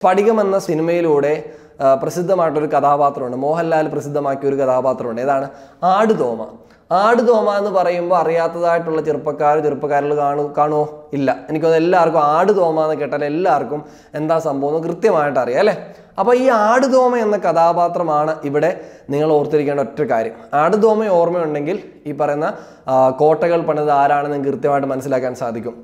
സ്ഫടികം എന്ന സിനിമയിലൂടെ ആ, പ്രസിദ്ധമായിട്ടൊരു കഥാപാത്രമുണ്ട് മോഹൻലാൽ പ്രസിദ്ധമാക്കിയ ഒരു കഥാപാത്രമുണ്ട് ഏതാണ് ആടുതോമ ആടുതോമ എന്ന് പറയുമ്പോൾ അറിയാത്തതായിട്ടുള്ള ചെറുപ്പക്കാർ ചെറുപ്പക്കാരിൽ കാണു കാണുമോ ഇല്ല എനിക്കൊന്ന് എല്ലാവർക്കും ആടുതോമ എന്ന് കേട്ടാൽ എല്ലാവർക്കും എന്താ സംഭവം എന്ന് കൃത്യമായിട്ട് അറിയാം അല്ലേ അപ്പോൾ ഈ ആടുതോമ എന്ന കഥാപാത്രമാണ് ഇവിടെ നിങ്ങൾ ഓർത്തിരിക്കേണ്ട ഒറ്റ കാര്യം ആടുതോമ ഓർമ്മയുണ്ടെങ്കിൽ ഈ പറയുന്ന ആ, കോട്ടകൾ പണിത് ആരാണെന്ന് നിങ്ങൾക്ക് കൃത്യമായിട്ട് മനസ്സിലാക്കാൻ സാധിക്കും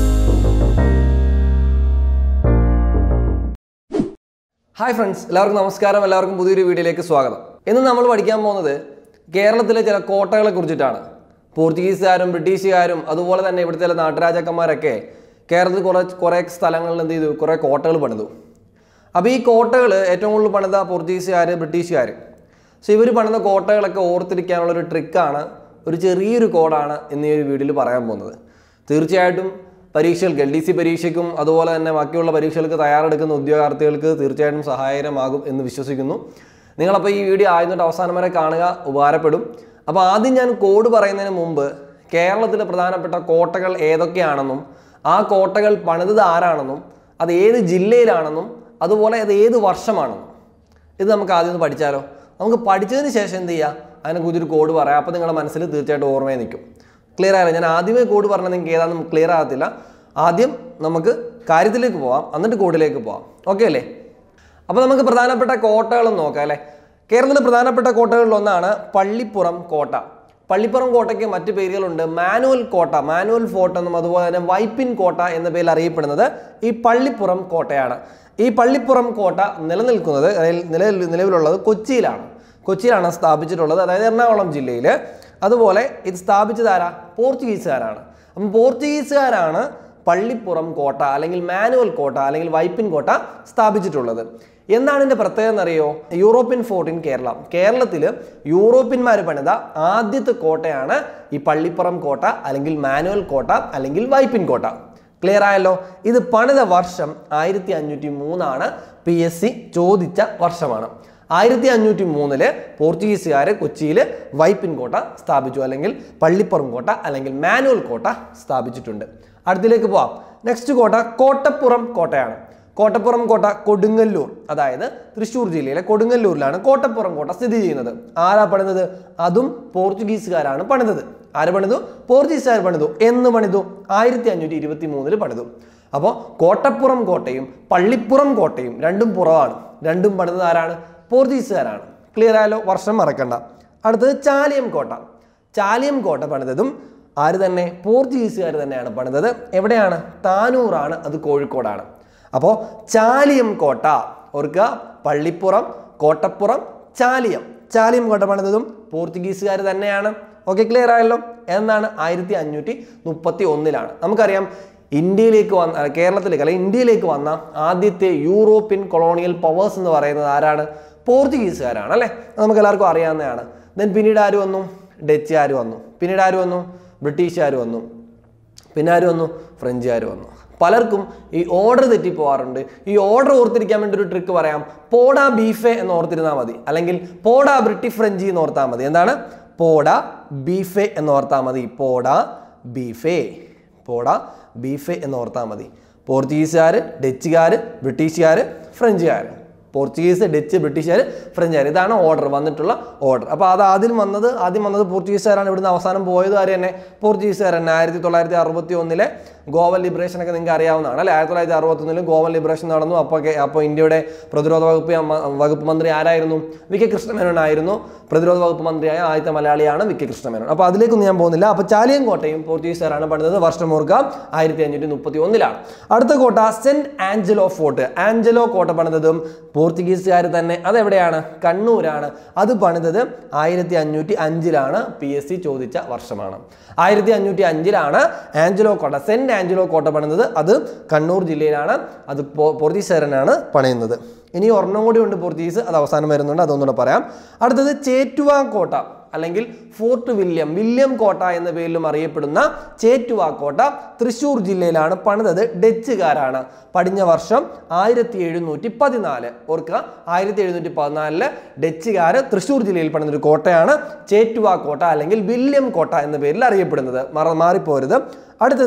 ഹായ് ഫ്രണ്ട്സ് എല്ലാവർക്കും നമസ്കാരം എല്ലാവർക്കും പുതിയൊരു വീഡിയോയിലേക്ക് സ്വാഗതം ഇന്ന് നമ്മൾ പഠിക്കാൻ പോകുന്നത് കേരളത്തിലെ ചില കോട്ടകളെ കുറിച്ചിട്ടാണ് പോർച്ചുഗീസുകാരും ബ്രിട്ടീഷുകാരും അതുപോലെ തന്നെ ഇവിടുത്തെ ചില നാട്ടുരാജാക്കന്മാരൊക്കെ കേരളത്തിൽ കുറേ കുറേ സ്ഥലങ്ങളിൽ എന്ത് ചെയ്തു കുറേ കോട്ടകൾ പണിതു അപ്പോൾ ഈ കോട്ടകൾ ഏറ്റവും കൂടുതൽ പണിത പോർച്ചുഗീസുകാർ ബ്രിട്ടീഷുകാർ സോ ഇവർ പണിത കോട്ടകളൊക്കെ ഓർത്തിരിക്കാനുള്ള ഒരു ട്രിക്കാണ് ഒരു ചെറിയൊരു കോഡാണ് ഇന്ന് ഈ ഒരു വീഡിയോയിൽ പറയാൻ പോകുന്നത് തീർച്ചയായിട്ടും പരീക്ഷകൾക്ക് എൽ ഡി സി പരീക്ഷയ്ക്കും അതുപോലെ തന്നെ ബാക്കിയുള്ള പരീക്ഷകൾക്ക് തയ്യാറെടുക്കുന്ന ഉദ്യോഗാർത്ഥികൾക്ക് തീർച്ചയായിട്ടും സഹായകരമാകും എന്ന് വിശ്വസിക്കുന്നു നിങ്ങളപ്പോൾ ഈ വീഡിയോ ആദ്യം തൊട്ട് അവസാനം വരെ കാണുക ഉപകാരപ്പെടും അപ്പോൾ ആദ്യം ഞാൻ കോഡ് പറയുന്നതിന് മുമ്പ് കേരളത്തിലെ പ്രധാനപ്പെട്ട കോട്ടകൾ ഏതൊക്കെയാണെന്നും ആ കോട്ടകൾ പണിതത് ആരാണെന്നും അത് ഏത് ജില്ലയിലാണെന്നും അതുപോലെ അത് ഏത് വർഷമാണെന്നും ഇത് നമുക്ക് ആദ്യം ഒന്ന് പഠിച്ചാലോ നമുക്ക് പഠിച്ചതിന് ശേഷം എന്ത് ചെയ്യുക അതിനെക്കുറിച്ച് ഒരു കോഡ് പറയാം അപ്പോൾ നിങ്ങളുടെ മനസ്സിൽ തീർച്ചയായിട്ടും ഓർമ്മയെ നിൽക്കും ക്ലിയർ ആയില്ല ഞാൻ ആദ്യമേ കോഡ് പറഞ്ഞാൽ നിങ്ങൾക്ക് ഏതാണെന്ന് ക്ലിയർ ആകത്തില്ല ആദ്യം നമുക്ക് കാര്യത്തിലേക്ക് പോവാം എന്നിട്ട് കോഡിലേക്ക് പോവാം ഓക്കെ അല്ലേ അപ്പോൾ നമുക്ക് പ്രധാനപ്പെട്ട കോട്ടകളും നോക്കാം അല്ലേ കേരളത്തിലെ പ്രധാനപ്പെട്ട കോട്ടകളിൽ ഒന്നാണ് പള്ളിപ്പുറം കോട്ട പള്ളിപ്പുറം കോട്ടയ്ക്ക് മറ്റു പേരുകളുണ്ട് മാനുവൽ കോട്ട മാനുവൽ ഫോർട്ട് എന്നും അതുപോലെ തന്നെ വൈപ്പിൻ കോട്ട എന്ന പേരിൽ അറിയപ്പെടുന്നത് ഈ പള്ളിപ്പുറം കോട്ടയാണ് ഈ പള്ളിപ്പുറം കോട്ട നിലനിൽക്കുന്നത് അതായത് നിലവിൽ നിലവിലുള്ളത് കൊച്ചിയിലാണ് കൊച്ചിയിലാണ് സ്ഥാപിച്ചിട്ടുള്ളത് അതായത് എറണാകുളം ജില്ലയിൽ അതുപോലെ ഇത് സ്ഥാപിച്ചത് ആരാ പോർച്ചുഗീസുകാരാണ് അപ്പം പോർച്ചുഗീസുകാരാണ് പള്ളിപ്പുറം കോട്ട അല്ലെങ്കിൽ മാനുവൽ കോട്ട അല്ലെങ്കിൽ വൈപ്പിൻ കോട്ട സ്ഥാപിച്ചിട്ടുള്ളത് എന്താണ് ഇതിൻ്റെ പ്രത്യേകത എന്നറിയോ യൂറോപ്യൻ ഫോർട്ട് ഇൻ കേരള കേരളത്തിൽ യൂറോപ്യന്മാർ പണിത ആദ്യത്തെ കോട്ടയാണ് ഈ പള്ളിപ്പുറം കോട്ട അല്ലെങ്കിൽ മാനുവൽ കോട്ട അല്ലെങ്കിൽ വൈപ്പിൻ കോട്ട ക്ലിയർ ആയല്ലോ ഇത് പണിത വർഷം ആയിരത്തി അഞ്ഞൂറ്റി മൂന്നാണ് പി എസ് സി ചോദിച്ച വർഷമാണ് ആയിരത്തി അഞ്ഞൂറ്റി മൂന്നില് പോർച്ചുഗീസുകാർ കൊച്ചിയിൽ വൈപ്പിൻ കോട്ട സ്ഥാപിച്ചു അല്ലെങ്കിൽ പള്ളിപ്പുറം കോട്ട അല്ലെങ്കിൽ മാനുവൽ കോട്ട സ്ഥാപിച്ചിട്ടുണ്ട് അടുത്തിലേക്ക് പോവാം നെക്സ്റ്റ് കോട്ട കോട്ടപ്പുറം കോട്ടയാണ് കോട്ടപ്പുറം കോട്ട കൊടുങ്ങല്ലൂർ അതായത് തൃശ്ശൂർ ജില്ലയിലെ കൊടുങ്ങല്ലൂരിലാണ് കോട്ടപ്പുറം കോട്ട സ്ഥിതി ചെയ്യുന്നത് ആരാ പണിതത് അതും പോർച്ചുഗീസുകാരാണ് പണിതത് ആര് പണിതു പോർച്ചുഗീസുകാർ പണിതു എന്ന് പണിതു ആയിരത്തി അഞ്ഞൂറ്റി ഇരുപത്തി മൂന്നില് പണിതു അപ്പോൾ കോട്ടപ്പുറം കോട്ടയും പള്ളിപ്പുറം കോട്ടയും രണ്ടും പുറമാണ് രണ്ടും പണിതത് ആരാണ് പോർച്ചുഗീസുകാരാണ് ക്ലിയർ ആയാലോ വർഷം മറക്കണ്ട അടുത്തത് ചാലിയം കോട്ട ചാലിയം കോട്ട പണിതതും ആര് തന്നെ പോർച്ചുഗീസുകാർ തന്നെയാണ് പണിതത് എവിടെയാണ് താനൂറാണ് അത് കോഴിക്കോടാണ് അപ്പോൾ ചാലിയം കോട്ട ഓർക്കുക പള്ളിപ്പുറം കോട്ടപ്പുറം ചാലിയം ചാലിയം കോട്ട പണിതതും പോർച്ചുഗീസുകാർ തന്നെയാണ് ഓക്കെ ക്ലിയർ ആയല്ലോ എന്നാണ് ആയിരത്തി അഞ്ഞൂറ്റി മുപ്പത്തി ഒന്നിലാണ് നമുക്കറിയാം ഇന്ത്യയിലേക്ക് വന്ന കേരളത്തിലേക്ക് അല്ലെങ്കിൽ ഇന്ത്യയിലേക്ക് വന്ന ആദ്യത്തെ യൂറോപ്യൻ കൊളോണിയൽ പവേഴ്സ് എന്ന് പറയുന്നത് ആരാണ് പോർച്ചുഗീസുകാരാണ് അല്ലേ അത് നമുക്ക് എല്ലാവർക്കും അറിയാവുന്നതാണ് ദെൻ പിന്നീട് ആര് വന്നു ഡച്ചുകാർ വന്നു പിന്നീട് ആര് വന്നു ബ്രിട്ടീഷുകാർ വന്നു പിന്നെ ആര് വന്നു ഫ്രഞ്ചുകാർ വന്നു പലർക്കും ഈ ഓർഡർ തെറ്റിപ്പോവാറുണ്ട് ഈ ഓർഡർ ഓർത്തിരിക്കാൻ വേണ്ടി ഒരു ട്രിക്ക് പറയാം പോഡാ ബീഫെ എന്ന് ഓർത്തിരുന്നാൽ മതി അല്ലെങ്കിൽ പോഡാ ബ്രിട്ടി ഫ്രഞ്ചി എന്ന് ഓർത്താൽ മതി എന്താണ് പോഡാ ബീഫെ എന്ന് ഓർത്താൽ മതി പോഡാ ബീഫെ പോഡാ ബീഫെ എന്ന് ഓർത്താൽ മതി പോർച്ചുഗീസുകാർ ഡച്ചുകാർ ബ്രിട്ടീഷുകാർ ഫ്രഞ്ചുകാർ പോർച്ചുഗീസ് ഡച്ച് ബ്രിട്ടീഷുകാർ ഫ്രഞ്ചുകാർ ഇതാണ് ഓർഡർ വന്നിട്ടുള്ള ഓർഡർ അപ്പോൾ അത് ആദ്യം വന്നത് ആദ്യം വന്നത് പോർച്ചുഗീസുകാരാണ് ഇവിടുന്ന് അവസാനം പോയത് ആര് തന്നെ പോർച്ചുഗീസുകാർ തന്നെ ആയിരത്തി തൊള്ളായിരത്തി അറുപത്തി ഒന്നിലെ ഗോവൻ ലിബറേഷൻ ഒക്കെ നിങ്ങൾക്ക് അറിയാവുന്നതാണ് അല്ലേ ആയിരത്തി തൊള്ളായിരത്തി അറുപത്തൊന്നിൽ ഗോവൻ ലിബറേഷൻ നടന്നു അപ്പോൾ അപ്പോൾ ഇന്ത്യയുടെ പ്രതിരോധ വകുപ്പ് മ- വകുപ്പ് മന്ത്രി ആരായിരുന്നു വി കെ കൃഷ്ണമേനോൻ ആയിരുന്നു പ്രതിരോധ വകുപ്പ് മന്ത്രിയായ ആദ്യത്തെ മലയാളിയാണ് വി കെ കൃഷ്ണമേനോൻ അപ്പോൾ അതിലേക്കൊന്നും ഞാൻ പോകുന്നില്ല അപ്പോൾ ചാലിയം കോട്ടയും പോർച്ചുഗീസുകാരാണ് പണിതത് വർഷം ഓർക്കുക ആയിരത്തി അഞ്ഞൂറ്റി മുപ്പത്തി ഒന്നിലാണ് അടുത്ത കോട്ട സെന്റ് ആഞ്ചലോ ഫോർട്ട് ആഞ്ചലോ കോട്ട പണിതതും പോർച്ചുഗീസുകാർ തന്നെ അതെവിടെയാണ് കണ്ണൂരാണ് അത് പണിതത് ആയിരത്തി അഞ്ഞൂറ്റി അഞ്ചിലാണ് പി എസ് സി ചോദിച്ച വർഷമാണ് ആയിരത്തി അഞ്ഞൂറ്റി അഞ്ചിലാണ് ആഞ്ചലോ കോട്ട സെന്റ് ആഞ്ചലോ കോട്ട പണിതത് അത് കണ്ണൂർ ജില്ലയിലാണ് അത് പോ- പോർച്ചുഗീസുകാരനാണ് പണിയുന്നത് ഇനി ഒരെണ്ണം കൂടി ഉണ്ട് പോർച്ചുഗീസ് അത് അവസാനം വരുന്നുണ്ട് അതൊന്നുകൂടെ പറയാം അടുത്തത് ചേറ്റുവാ കോട്ട അല്ലെങ്കിൽ ഫോർട്ട് വില്യം വില്യം കോട്ട എന്ന പേരിലും അറിയപ്പെടുന്ന ചേറ്റുവാ കോട്ട തൃശ്ശൂർ ജില്ലയിലാണ് പണിതത് ഡച്ചുകാരാണ് പടിഞ്ഞ വർഷം ആയിരത്തി എഴുന്നൂറ്റി പതിനാല് ഓർക്കുക ആയിരത്തി എഴുന്നൂറ്റി പതിനാലില് ഡച്ചുകാർ തൃശ്ശൂർ ജില്ലയിൽ പണിതൊരു കോട്ടയാണ് ചേറ്റുവാ കോട്ട അല്ലെങ്കിൽ വില്യം കോട്ട എന്ന പേരിൽ അറിയപ്പെടുന്നത് മറ മാറിപ്പോരുത് അടുത്തത്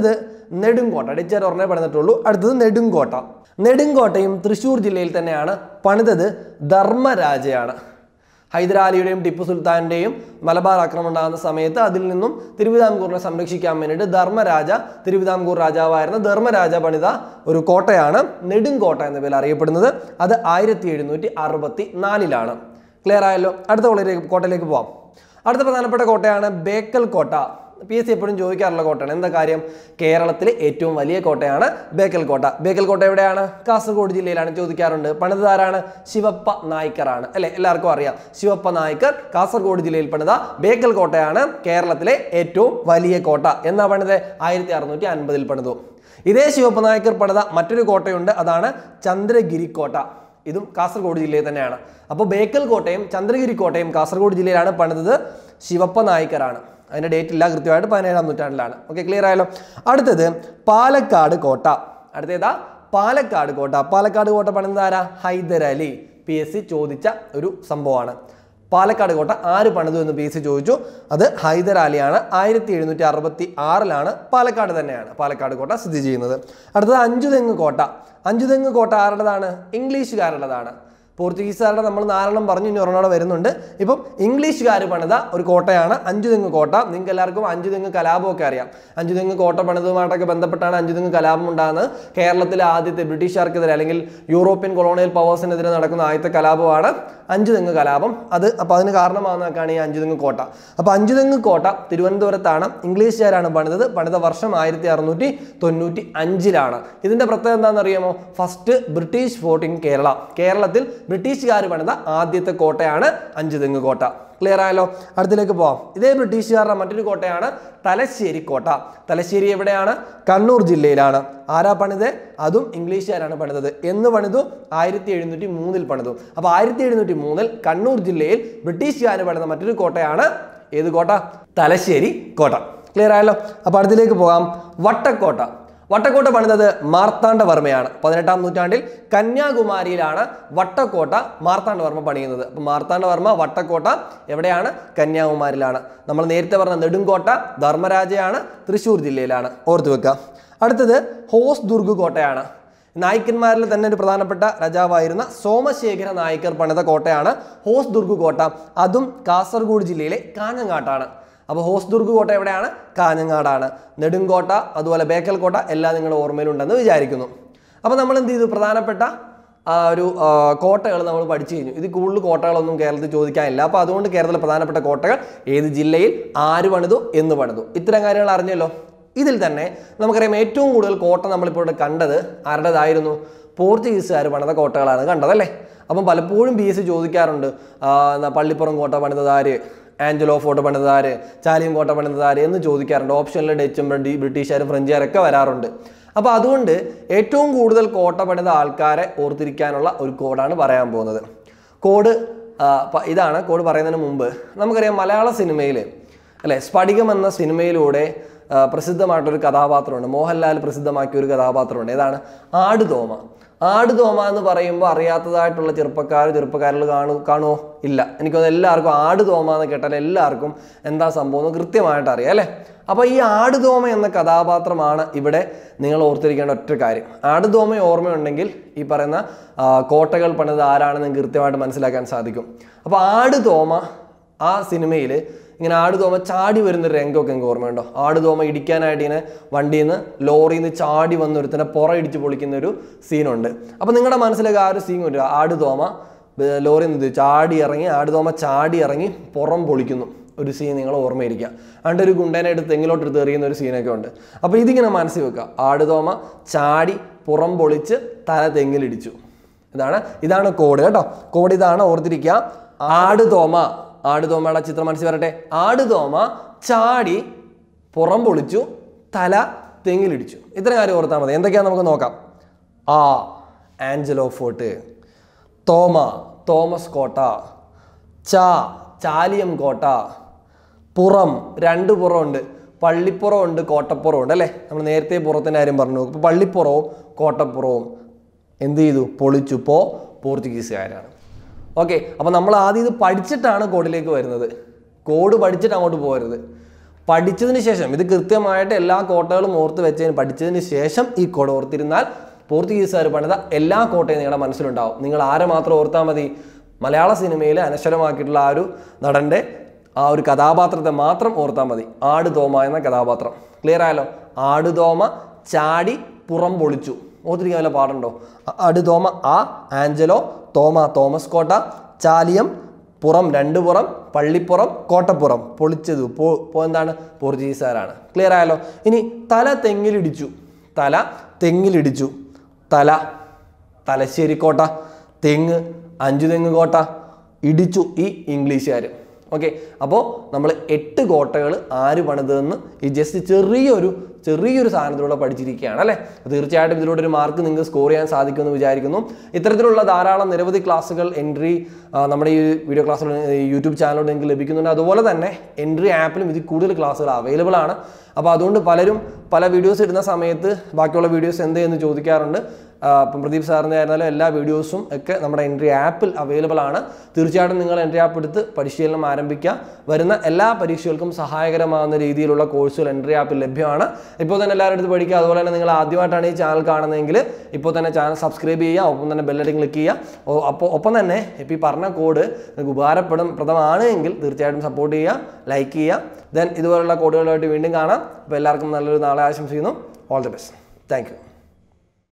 നെടുങ്കോട്ട ഡിച്ചർ ഒരെണ്ണേ പണിതിട്ടുള്ളൂ അടുത്തത് നെടുങ്കോട്ട നെടുങ്കോട്ടയും തൃശ്ശൂർ ജില്ലയിൽ തന്നെയാണ് പണിതത് ധർമ്മരാജയാണ് ഹൈദരാലിയുടെയും ടിപ്പു സുൽത്താൻ്റെയും മലബാർ ആക്രമണം ഉണ്ടാകുന്ന സമയത്ത് അതിൽ നിന്നും തിരുവിതാംകൂറിനെ സംരക്ഷിക്കാൻ വേണ്ടിയിട്ട് ധർമ്മരാജ തിരുവിതാംകൂർ രാജാവായിരുന്ന ധർമ്മരാജ പണിത ഒരു കോട്ടയാണ് നെടുങ്കോട്ട എന്ന പേരിൽ അറിയപ്പെടുന്നത് അത് ആയിരത്തി എഴുന്നൂറ്റി അറുപത്തി നാലിലാണ് ക്ലിയർ ആയല്ലോ അടുത്ത കോട്ടയിലേക്ക് കോട്ടയിലേക്ക് പോവാം അടുത്ത പ്രധാനപ്പെട്ട കോട്ടയാണ് ബേക്കൽ കോട്ട പി എസ് സി എപ്പോഴും ചോദിക്കാറുള്ള കോട്ടയാണ് എന്താ കാര്യം കേരളത്തിലെ ഏറ്റവും വലിയ കോട്ടയാണ് ബേക്കൽ കോട്ട ബേക്കൽ കോട്ട എവിടെയാണ് കാസർഗോഡ് ജില്ലയിലാണ് ചോദിക്കാറുണ്ട് പണിതാരാണ് ശിവപ്പ നായ്ക്കറാണ് അല്ലെ എല്ലാവർക്കും അറിയാം ശിവപ്പ നായ്ക്കർ കാസർഗോഡ് ജില്ലയിൽ പണിത ബേക്കൽ കോട്ടയാണ് കേരളത്തിലെ ഏറ്റവും വലിയ കോട്ട എന്നാ പണിത് ആയിരത്തി അറുന്നൂറ്റി അൻപതിൽ പണിതു ഇതേ ശിവപ്പ നായ്ക്കർ പണിത മറ്റൊരു കോട്ടയുണ്ട് അതാണ് ചന്ദ്രഗിരി കോട്ട ഇതും കാസർഗോഡ് ജില്ലയിൽ തന്നെയാണ് അപ്പോൾ ബേക്കൽ കോട്ടയും ചന്ദ്രഗിരി കോട്ടയും കാസർഗോഡ് ജില്ലയിലാണ് പണിതത് ശിവപ്പ നായ്ക്കറാണ് അതിൻ്റെ ഡേറ്റ് ഇല്ല കൃത്യമായിട്ട് പതിനേഴാം നൂറ്റാണ്ടിലാണ് ഓക്കെ ക്ലിയർ ആയല്ലോ അടുത്തത് പാലക്കാട് കോട്ട അടുത്തേതാ പാലക്കാട് കോട്ട പാലക്കാട് കോട്ട പണിതത് ആരാ ഹൈദരലി പി എസ് സി ചോദിച്ച ഒരു സംഭവമാണ് പാലക്കാട് കോട്ട ആര് പണിതു എന്ന് പി എസ് സി ചോദിച്ചു അത് ഹൈദരാലിയാണ് ആയിരത്തി എഴുന്നൂറ്റി അറുപത്തി ആറിലാണ് പാലക്കാട് തന്നെയാണ് പാലക്കാട് കോട്ട സ്ഥിതി ചെയ്യുന്നത് അടുത്തത് അഞ്ചുതെങ്ങ് കോട്ട അഞ്ചുതെങ്ങ് കോട്ട ആരുടേതാണ് ഇംഗ്ലീഷുകാരുടേതാണ് പോർച്ചുഗീസുകാരുടെ നമ്മൾ നാലെണ്ണം പറഞ്ഞു ഇനി ഒരെണ്ണം വരുന്നുണ്ട് ഇപ്പം ഇംഗ്ലീഷുകാർ പണിത ഒരു കോട്ടയാണ് അഞ്ചുതെങ്ങ് കോട്ട നിങ്ങൾക്ക് എല്ലാവർക്കും അഞ്ചുതെങ്ങ് കലാപമൊക്കെ അറിയാം അഞ്ചുതെങ്ങ് കോട്ട പണിതുമായിട്ടൊക്കെ ബന്ധപ്പെട്ടാണ് അഞ്ചുതെങ്ങ് കലാപം ഉണ്ടാകുന്നത് കേരളത്തിലെ ആദ്യത്തെ ബ്രിട്ടീഷുകാർക്കെതിരെ അല്ലെങ്കിൽ യൂറോപ്യൻ കൊളോണിയൽ പവേഴ്സിനെതിരെ നടക്കുന്ന ആദ്യത്തെ കലാപമാണ് അഞ്ചുതെങ്ങ് കലാപം അത് അപ്പോൾ അതിന് കാരണമാകുന്നതൊക്കെയാണ് ഈ അഞ്ചുതെങ്ങ് കോട്ട അപ്പോൾ അഞ്ചുതെങ്ങ് കോട്ട തിരുവനന്തപുരത്താണ് ഇംഗ്ലീഷുകാരാണ് പണിതത് പണിത വർഷം ആയിരത്തി അറുന്നൂറ്റി തൊണ്ണൂറ്റി അഞ്ചിലാണ് ഇതിന്റെ പ്രത്യേകത എന്താണെന്ന് അറിയാമോ first British fort in Kerala കേരളത്തിൽ ബ്രിട്ടീഷുകാർ പണിത ആദ്യത്തെ കോട്ടയാണ് അഞ്ചുതെങ്ങ് കോട്ട ക്ലിയർ ആയല്ലോ അടുത്തിലേക്ക് പോവാം ഇതേ ബ്രിട്ടീഷുകാരുടെ മറ്റൊരു കോട്ടയാണ് തലശ്ശേരി കോട്ട തലശ്ശേരി എവിടെയാണ് കണ്ണൂർ ജില്ലയിലാണ് ആരാ പണിത് അതും ഇംഗ്ലീഷുകാരാണ് പണിതത് എന്ന് പണിതു ആയിരത്തി എഴുന്നൂറ്റി മൂന്നിൽ പണിതു അപ്പോൾ ആയിരത്തി എഴുന്നൂറ്റി മൂന്നിൽ കണ്ണൂർ ജില്ലയിൽ ബ്രിട്ടീഷുകാർ പണിത മറ്റൊരു കോട്ടയാണ് ഏത് കോട്ട തലശ്ശേരി കോട്ട ക്ലിയർ ആയല്ലോ അപ്പോൾ അടുത്തിലേക്ക് പോകാം വട്ടക്കോട്ട വട്ടക്കോട്ട പണിതത് മാർത്താണ്ഡവർമ്മയാണ് പതിനെട്ടാം നൂറ്റാണ്ടിൽ കന്യാകുമാരിയിലാണ് വട്ടക്കോട്ട മാർത്താണ്ഡവർമ്മ പണിയുന്നത് അപ്പം മാർത്താണ്ഡവർമ്മ വട്ടക്കോട്ട എവിടെയാണ് കന്യാകുമാരിയിലാണ് നമ്മൾ നേരത്തെ പറഞ്ഞ നെടുങ്കോട്ട ധർമ്മരാജയാണ് തൃശ്ശൂർ ജില്ലയിലാണ് ഓർത്തു വെക്കുക അടുത്തത് ഹോസ് ദുർഗ് കോട്ടയാണ് നായ്ക്കന്മാരിൽ തന്നെ ഒരു പ്രധാനപ്പെട്ട രാജാവായിരുന്ന സോമശേഖര നായ്ക്കർ പണിത കോട്ടയാണ് ഹോസ് ദുർഗ് കോട്ട അതും കാസർഗോഡ് ജില്ലയിലെ കാഞ്ഞങ്ങാട്ടാണ് അപ്പോൾ ഹോസ് ദുർഗ് കോട്ട എവിടെയാണ് കാഞ്ഞങ്ങാടാണ് നെടുങ്കോട്ട അതുപോലെ ബേക്കൽ കോട്ട എല്ലാം നിങ്ങളുടെ ഓർമ്മയിലുണ്ടെന്ന് വിചാരിക്കുന്നു അപ്പോൾ നമ്മൾ എന്ത് ചെയ്തു പ്രധാനപ്പെട്ട ആ ഒരു കോട്ടകൾ നമ്മൾ പഠിച്ചു കഴിഞ്ഞു ഇത് കൂടുതൽ കോട്ടകളൊന്നും കേരളത്തിൽ ചോദിക്കാനില്ല അപ്പോൾ അതുകൊണ്ട് കേരളത്തിലെ പ്രധാനപ്പെട്ട കോട്ടകൾ ഏത് ജില്ലയിൽ ആര് പണിതു എന്ന് പണിതു ഇത്തരം കാര്യങ്ങൾ അറിഞ്ഞല്ലോ ഇതിൽ തന്നെ നമുക്കറിയാം ഏറ്റവും കൂടുതൽ കോട്ട നമ്മളിപ്പോൾ ഇവിടെ കണ്ടത് ആരുടേതായിരുന്നു പോർച്ചുഗീസുകാർ പണിത കോട്ടകളാണ് കണ്ടതല്ലേ അപ്പം പലപ്പോഴും ബി എസ് സി ചോദിക്കാറുണ്ട് ആ, എന്നാ പള്ളിപ്പുറം കോട്ട പണിതതാര് ആഞ്ചലോ ഫോർട്ട് പണിതതാര് ചാലിയം കോട്ട പണിതതാര് എന്ന് ചോദിക്കാറുണ്ട് ഓപ്ഷനിൽ ഡച്ചും ബ്രിട്ടി ബ്രിട്ടീഷുകാരും ഫ്രഞ്ചുകാരൊക്കെ വരാറുണ്ട് അപ്പോൾ അതുകൊണ്ട് ഏറ്റവും കൂടുതൽ കോട്ട പണിത ആൾക്കാരെ ഓർത്തിരിക്കാനുള്ള ഒരു കോഡാണ് പറയാൻ പോകുന്നത് കോഡ് ആ, പ- ഇതാണ് കോഡ് പറയുന്നതിന് മുമ്പ് നമുക്കറിയാം മലയാള സിനിമയിൽ അല്ലെ സ്ഫടികം എന്ന സിനിമയിലൂടെ ആ, പ്രസിദ്ധമായിട്ടൊരു കഥാപാത്രമുണ്ട് മോഹൻലാൽ പ്രസിദ്ധമാക്കിയ ഒരു കഥാപാത്രമുണ്ട് ഏതാണ് ആടുതോമ ആടുതോമ എന്ന് പറയുമ്പോൾ അറിയാത്തതായിട്ടുള്ള ചെറുപ്പക്കാർ ചെറുപ്പക്കാരിൽ കാണു കാണുമോ ഇല്ല എനിക്കൊന്ന് എല്ലാവർക്കും ആടുതോമ എന്ന് കേട്ടാൽ എല്ലാവർക്കും എന്താ സംഭവം എന്ന് കൃത്യമായിട്ട് അറിയാം അല്ലേ അപ്പോൾ ഈ ആടുതോമ എന്ന കഥാപാത്രമാണ് ഇവിടെ നിങ്ങൾ ഓർത്തിരിക്കേണ്ട ഒറ്റ കാര്യം ആടുതോമ ഓർമ്മയുണ്ടെങ്കിൽ ഈ പറയുന്ന ആ, കോട്ടകൾ പണിത് ആരാണെന്ന് നിങ്ങൾക്ക് കൃത്യമായിട്ട് മനസ്സിലാക്കാൻ സാധിക്കും അപ്പോൾ ആടുതോമ ആ സിനിമയിൽ ഇങ്ങനെ ആടുതോമ ചാടി വരുന്നൊരു രംഗമൊക്കെ നിങ്ങൾക്ക് ഓർമ്മയുണ്ടോ ആടുതോമ ഇടിക്കാനായിട്ട് ഇങ്ങനെ വണ്ടിയിൽ നിന്ന് ലോറിയിൽ നിന്ന് ചാടി വന്നൊരുത്തനെ പുറ ഇടിച്ച് പൊളിക്കുന്ന ഒരു സീനുണ്ട് അപ്പോൾ നിങ്ങളുടെ മനസ്സിലേക്ക് ആ ഒരു സീൻ വരിക ആടുതോമ ബ- ലോറിയിൽ നിന്ന് ചാടി ഇറങ്ങി ആടുതോമ ചാടി ഇറങ്ങി പുറം പൊളിക്കുന്നു ഒരു സീൻ നിങ്ങൾ ഓർമ്മയിരിക്കുക അതുകൊണ്ട് ഒരു ഗുണ്ടനെ എടുത്ത് തെങ്ങിലോട്ട് എടുത്ത് എറിയുന്ന ഒരു സീനൊക്കെ ഉണ്ട് അപ്പോൾ ഇതിങ്ങനെ മനസ്സിൽ വെക്കുക ആടുതോമ ചാടി പുറം പൊളിച്ച് തല തെങ്ങിലിടിച്ചു ഇതാണ് ഇതാണ് കോഡ് കേട്ടോ കോഡ് ഇതാണ് ഓർത്തിരിക്കുക ആടുതോമ ആടുതോമയുടെ ചിത്രം മനസ്സിൽ വരട്ടെ ആടുതോമ ചാടി പുറം പൊളിച്ചു തല തെങ്ങിലിടിച്ചു ഇത്ര കാര്യം ഓർത്താൽ മതി എന്തൊക്കെയാണെന്ന് നമുക്ക് നോക്കാം ആ ആഞ്ചലോ ഫോർട്ട് തോമ തോമസ് കോട്ട ചാ ചാലിയം കോട്ട പുറം രണ്ട് പുറമുണ്ട് പള്ളിപ്പുറമുണ്ട് കോട്ടപ്പുറമുണ്ട് അല്ലേ നമ്മൾ നേരത്തെ പുറത്തിൻ്റെ കാര്യം പറഞ്ഞു ഇപ്പോൾ പള്ളിപ്പുറവും കോട്ടപ്പുറവും എന്ത് ചെയ്തു പൊളിച്ചു പോ പോർച്ചുഗീസുകാരാണ് ഓക്കെ അപ്പോൾ നമ്മൾ ആദ്യം ഇത് പഠിച്ചിട്ടാണ് കോഡിലേക്ക് വരുന്നത് കോഡ് പഠിച്ചിട്ട് അങ്ങോട്ട് പോകരുത് പഠിച്ചതിന് ശേഷം ഇത് കൃത്യമായിട്ട് എല്ലാ കോട്ടകളും ഓർത്ത് വെച്ചതിന് പഠിച്ചതിന് ശേഷം ഈ കോഡ് ഓർത്തിരുന്നാൽ പോർച്ചുഗീസുകാർ പണിത എല്ലാ കോട്ടയും നിങ്ങളുടെ മനസ്സിലുണ്ടാവും നിങ്ങൾ ആരെ മാത്രം ഓർത്താൽ മതി മലയാള സിനിമയിൽ അനശ്വരമാക്കിയിട്ടുള്ള ആ ഒരു നടൻ്റെ ആ ഒരു കഥാപാത്രത്തെ മാത്രം ഓർത്താൽ മതി ആട് തോമ എന്ന കഥാപാത്രം ക്ലിയർ ആയല്ലോ ആട് തോമ ചാടി പുറം പൊളിച്ചു ഓർത്തിരിക്കാൻ വല്ല പാടുണ്ടോ ആ- ആട് തോമ ആ ആഞ്ചലോ തോമ തോമസ് കോട്ട ചാലിയം പുറം രണ്ട് പുറം പള്ളിപ്പുറം കോട്ടപ്പുറം പൊളിച്ചത് പോ പോ- എന്താണ് പോർച്ചുഗീസുകാരാണ് ക്ലിയർ ആയല്ലോ ഇനി തല തെങ്ങിലിടിച്ചു തല തെങ്ങിലിടിച്ചു തല തലശ്ശേരി കോട്ട തെങ്ങ് അഞ്ചു തെങ്ങ് കോട്ട ഇടിച്ചു ഈ ഇംഗ്ലീഷുകാർ ഓക്കെ അപ്പോൾ നമ്മൾ എട്ട് കോട്ടകൾ ആര് പണിതെന്ന് ഈ ജസ്റ്റ് ചെറിയൊരു ചെറിയൊരു സാധനത്തിലൂടെ പഠിച്ചിരിക്കുകയാണ് അല്ലേ തീർച്ചയായിട്ടും ഇതിലൂടെ ഒരു മാർക്ക് നിങ്ങൾക്ക് സ്കോർ ചെയ്യാൻ സാധിക്കുമെന്ന് വിചാരിക്കുന്നു ഇത്തരത്തിലുള്ള ധാരാളം നിരവധി ക്ലാസ്സുകൾ എൻട്രി നമ്മുടെ ഈ വീഡിയോ ക്ലാസ്സുകൾ യൂട്യൂബ് ചാനലിലൂടെ നിങ്ങൾക്ക് ലഭിക്കുന്നുണ്ട് അതുപോലെ തന്നെ എൻട്രി ആപ്പിലും ഇതിൽ കൂടുതൽ ക്ലാസ്സുകൾ അവൈലബിൾ ആണ് അപ്പോൾ അതുകൊണ്ട് പലരും പല വീഡിയോസ് ഇടുന്ന സമയത്ത് ബാക്കിയുള്ള വീഡിയോസ് എന്ത് എന്ന് ചോദിക്കാറുണ്ട് ആ, ഇപ്പം പ്രദീപ് സാറിൻ്റെ ആയിരുന്നാലും എല്ലാ വീഡിയോസും ഒക്കെ നമ്മുടെ എൻട്രി ആപ്പിൽ അവൈലബിൾ ആണ് തീർച്ചയായിട്ടും നിങ്ങൾ എൻട്രി ആപ്പ് എടുത്ത് പരിശീലനം ആരംഭിക്കുക വരുന്ന എല്ലാ പരീക്ഷകൾക്കും സഹായകരമാകുന്ന രീതിയിലുള്ള കോഴ്സുകൾ എൻട്രി ആപ്പിൽ ലഭ്യമാണ് ഇപ്പോൾ തന്നെ എല്ലാവരും എടുത്ത് പഠിക്കുക അതുപോലെ തന്നെ നിങ്ങൾ ആദ്യമായിട്ടാണ് ഈ ചാനൽ കാണുന്നതെങ്കിൽ ഇപ്പോൾ തന്നെ ചാനൽ സബ്സ്ക്രൈബ് ചെയ്യുക ഒപ്പം തന്നെ ബെല്ലൈക്കൻ ക്ലിക്ക് ചെയ്യുക ഓ- അപ്പോൾ ഒപ്പം തന്നെ ഇപ്പോൾ ഈ പറഞ്ഞ കോഡ് നിങ്ങൾക്ക് ഉപകാരപ്പെടും പ്രദമാണ് എങ്കിൽ തീർച്ചയായിട്ടും സപ്പോർട്ട് ചെയ്യുക ലൈക്ക് ചെയ്യുക ദെൻ ഇതുപോലുള്ള കോഡുകളുമായിട്ട് വീണ്ടും കാണാം അപ്പോൾ എല്ലാവർക്കും നല്ലൊരു നാളെ ആശംസിക്കുന്നു all the best thank U